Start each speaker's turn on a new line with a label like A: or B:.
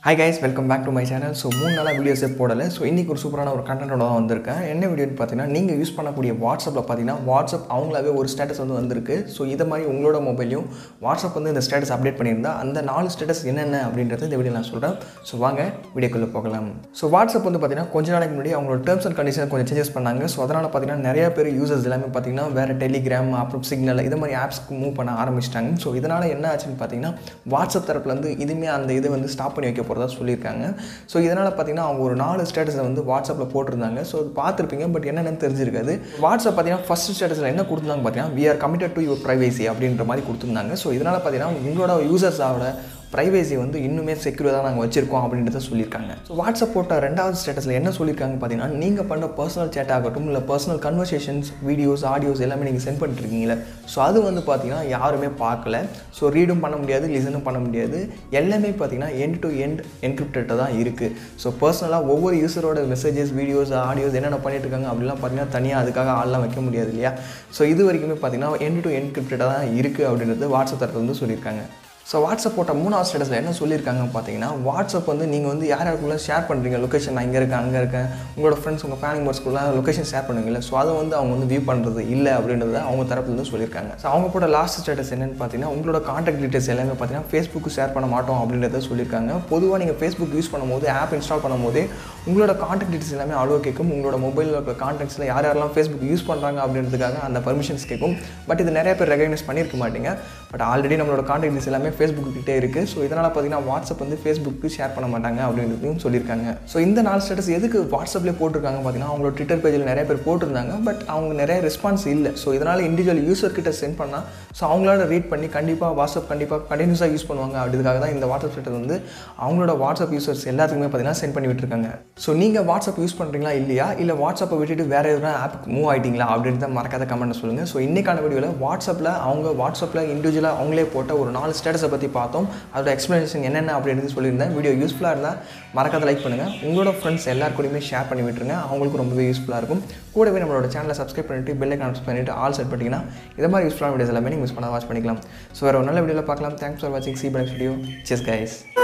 A: high guys welcome back to my channel so மூணு நாளாக வீடியோஸே போடலை ஸோ இன்றைக்கி ஒரு சூப்பரான ஒரு கண்டென்ட்டோட தான் வந்திருக்கேன் என்ன வீடியோன்னு பார்த்தீங்கன்னா நீங்கள் யூஸ் பண்ணக்கூடிய வாட்ஸ்அப்பில் பார்த்தீங்கன்னா வாட்ஸ்அப் அவங்களாவே ஒரு ஸ்டேட்டஸ் வந்து வந்திருக்கு ஸோ இதை மாதிரி உங்களோட மொபைலையும் வாட்ஸ்அப் வந்து இந்த ஸ்டேட்டஸ் அப்டேட் பண்ணியிருந்தா அந்த நாலு ஸ்டேட்டஸ் என்னென்ன அப்படின்றத இந்த வீடியோ நான் சொல்கிறேன் ஸோ வாங்க வீடியோக்குள்ளே போகலாம் ஸோ வாட்ஸ்அப் வந்து பார்த்தீங்கன்னா கொஞ்ச நாளைக்கு முன்னாடி அவங்களோட டேர்ம்ஸ் அண்ட் கண்டிஷன் கொஞ்சம் சேஞ்சஸ் பண்ணாங்க ஸோ அதனால் பார்த்தீங்கன்னா நிறைய பேர் யூசர்ஸ் எல்லாமே பார்த்தீங்கன்னா வேறு டெலிகிராம் அப்புறம் சிக்னல் இது மாதிரி ஆப்ஸ்க்கு மூவ் பண்ண ஆரம்பிச்சிட்டாங்க ஸோ இதனால் என்ன ஆச்சுன்னு பார்த்தீங்கன்னா வாட்ஸ்அப் தரப்புலேருந்து இதுவுமே அந்த இதை வந்து ஸ்டாப் பண்ணி வைக்க போகிறதா சொல்லியிருக்காங்க ஸோ இதனால் பார்த்தீங்கன்னா அவங்க ஒரு நாலு ஸ்டேட்டஸை வந்து வாட்ஸ்அப்பில் போட்டிருந்தாங்க ஸோ அது பார்த்துருப்பீங்க பட் என்னென்னு தெரிஞ்சிருக்காது வாட்ஸ்அப் பார்த்தீங்கன்னா ஃபஸ்ட் ஸ்டேட்டஸில் என்ன கொடுத்துருந்தாங்க பார்த்தீங்கன்னா we are committed to your privacy அப்படின்ற மாதிரி கொடுத்துருந்தாங்க ஸோ இதனால் பார்த்தீங்கன்னா உங்களோட யூசர்ஸோட ப்ரைவேசி வந்து இன்னுமே செக்யூராக தான் நாங்கள் வச்சிருக்கோம் அப்படின்றத சொல்லியிருக்காங்க ஸோ வாட்ஸ்அப் போட்ட ரெண்டாவது ஸ்டேட்டஸில் என்ன சொல்லியிருக்காங்க பார்த்தீங்கன்னா நீங்கள் பண்ணுற பர்சனல் சேட் ஆகட்டும் இல்லை பர்சனல் கன்வர்சேஷன்ஸ் வீடியோஸ் ஆடியோஸ் எல்லாமே நீங்கள் சென்ட் பண்ணிட்டுருக்கீங்களே ஸோ அது வந்து பார்த்தீங்கன்னா யாருமே பார்க்கல ஸோ ரீடும் பண்ண முடியாது லிசனும் பண்ண முடியாது எல்லாமே பார்த்தீங்கன்னா எண்ட் டு எண்ட் என்கிரிப்டட் தான் இருக்குது ஸோ பர்சனலாக ஒவ்வொரு யூஸரோட மெசேஜஸ் வீடியோஸ் ஆடியோஸ் என்னென்ன பண்ணிட்டு இருக்காங்க அப்படிலாம் பார்த்தீங்கன்னா தனியாக அதுக்காக ஆள்லாம் வைக்க முடியாது இல்லையா ஸோ இது வரைக்குமே பார்த்தீங்கன்னா எண்ட் டு என்கிரிப்டடாக தான் இருக்குது அப்படின்றது வாட்ஸ்அப் தரப்பு வந்து சொல்லியிருக்காங்க ஸோ வாட்ஸ்அப் போட்ட மூணாவது ஸ்டேட்டஸில் என்ன சொல்லியிருக்காங்கன்னு பார்த்தீங்கன்னா வாட்ஸ்அப் வந்து நீங்கள் வந்து யார் யாருக்குள்ளே ஷேர் பண்ணுறீங்க லொக்கேஷன் நான் இங்கே இருக்கேன் அங்கே இருக்கேன் உங்களோட ஃப்ரெண்ட்ஸ் உங்கள் ஃபேமிலி மெம்பர்ஸ்க்குள்ள லொக்கேஷன் ஷேர் பண்ணுவீங்களா ஸோ அதை வந்து அவங்க வந்து வியூ பண்ணுறது இல்லை அப்படின்றத அவங்க தரப்புலேருந்து சொல்லியிருக்காங்க ஸோ அவங்க போட்ட லாஸ்ட் ஸ்டேட்டஸ் என்னென்னு பார்த்தீங்கன்னா உங்களோட காண்டாக்ட் டீட்டெயில்ஸ் எல்லாமே பார்த்தீங்கன்னா ஃபேஸ்புக்கு ஷேர் பண்ண மாட்டோம் அப்படின்றத சொல்லியிருக்காங்க பொதுவாக நீங்கள் ஃபேஸ்புக் யூஸ் பண்ணும்போது ஆப் இன்ஸ்டால் பண்ணும்போது உங்களோட காண்டாக்ட் டீட்டெயில்ஸ் எல்லாமே அலோவ் கேட்கும் உங்களோட மொபைலில் இருக்க காண்டாக்ட்ஸில் யார் யாரெல்லாம் ஃபேஸ்புக் யூஸ் பண்ணுறாங்க அப்படின்றதுக்காக அந்த பர்மிஷன்ஸ் கேட்கும் பட் இது நிறைய பேர் ரெகனைஸ் பண்ணியிருக்க மாட்டீங்க பட் ஆல்ரெடி நம்மளோட காண்டாக்ட் டீட்டெயில்ஸ் எல்லாமே ஃபேஸ்புக் கிட்டே இருக்குது ஸோ இதனால் பார்த்தீங்கன்னா வாட்ஸ்அப் வந்து ஃபேஸ்புக்கு ஷேர் பண்ண மாட்டாங்க அப்படின்றதையும் சொல்லியிருக்காங்க ஸோ இந்த நாலு ஸ்டேட்டஸ் எதுக்கு வாட்ஸ்அப்லேயே போட்டிருக்காங்க பார்த்தீங்கன்னா அவங்களோட ட்விட்டர் பேஜில் நிறைய பேர் போட்டிருந்தாங்க பட் அவங்க நிறைய ரெஸ்பான்ஸ் இல்லை ஸோ இதனால் இண்டிவிஜுவல் யூசர் கிட்ட சென்ட் பண்ணால் ஸோ அவங்களால ரீட் பண்ணி கண்டிப்பாக வாட்ஸ்அப் கண்டிப்பாக கண்டினியூஸாக யூஸ் பண்ணுவாங்க அப்படிதுக்காக தான் இந்த வாட்ஸ்அப் ஸ்டேட்டஸ் வந்து அவங்களோட வாட்ஸ்அப் யூசர்ஸ் எல்லாத்துக்குமே பார்த்தீங்கன்னா சென்ட் பண்ணி விட்டுருக்காங்க ஸோ நீங்கள் வாட்ஸ்அப் யூஸ் பண்ணுறீங்களா இல்லையா இல்லை வாட்ஸ்அப்பை விட்டுட்டு வேறு எதுனா ஆப்புக்கு மூவ் ஆகிட்டீங்களா அப்படின்றத மறக்காத கமெண்ட் சொல்லுங்கள் ஸோ இன்றைக்கான வீடியோவில் வாட்ஸ்அப்பில் அவங்க வாட்ஸ்அப்பில் இண்டிவிஜுவலாக அவங்களே போட்ட ஒரு நாலு ஸ்டேட்டஸை பற்றி பார்த்தோம் அதோட எக்ஸ்ப்ளனேஷன் என்னென்ன அப்படின்றது சொல்லியிருந்தேன் வீடியோ யூஸ்ஃபுல்லாக இருந்தால் மறக்காத லைக் பண்ணுங்கள் உங்களோட ஃப்ரெண்ட்ஸ் எல்லார் கூடயுமே ஷேர் பண்ணி விட்டுருங்க அவங்களுக்கு ரொம்பவே யூஸ்ஃபுல்லாக இருக்கும் கூடவே நம்மளோட சேனலை சப்ஸ்கிரைப் பண்ணிட்டு பெல்லை கனெக்ட் பண்ணிட்டு ஆல் செட் பண்ணிட்டீங்கன்னா இது மாதிரி யூஸ்ஃபுல்லான வீடியோஸ் எல்லாமே நீங்கள் மிஸ் பண்ண வாட்ச் பண்ணிக்கலாம் ஸோ வேறு ஒரு நல்ல வீடியோவில் பார்க்கலாம் தேங்க்ஸ் ஃபார் வாட்சிங் சி பை வீடியோ செஸ் கைஸ்